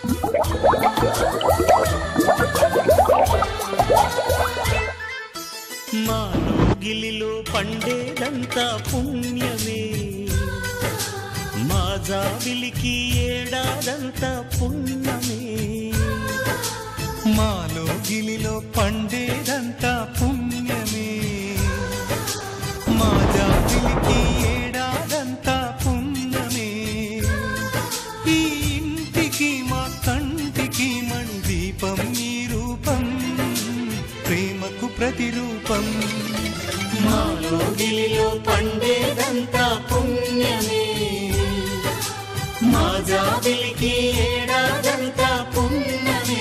మాలోగిలిలో పండేదంతా పుణ్యమే మా జాబిలికి ఏడాదంతా పుణ్యమే మాలో గిలిలో పండేదంతా పుణ్యమే మా జాతికి ఏడాదంతా పుణ్యమే ఈ ఇంటికి మా కంటికి మణి దీపం ఈ రూపం ప్రేమకు ప్రతిరూపం మాలోగిలిలో పండేదంతా పుణ్యమే మా జాబిలికి ఏడాదంతా పుణ్యమే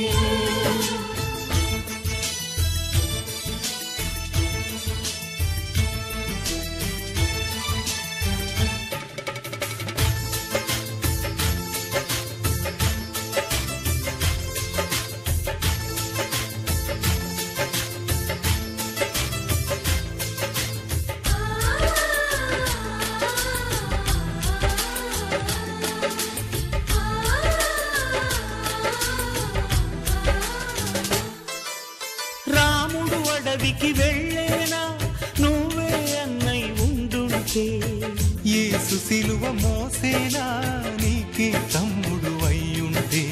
రాముడు అడవికి వెళ్ళేనా నువ్వే అన్నై ఉండుంటే యేసు సిలువ మోసేనా నీకే తమ్ముడు అయ్యుంటే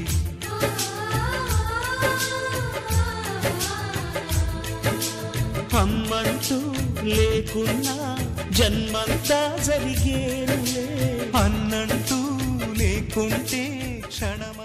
అమ్మంటూ లేకున్నా జన్మంతా జరిగేనులే అన్నంటూ లేకుంటే క్షణమ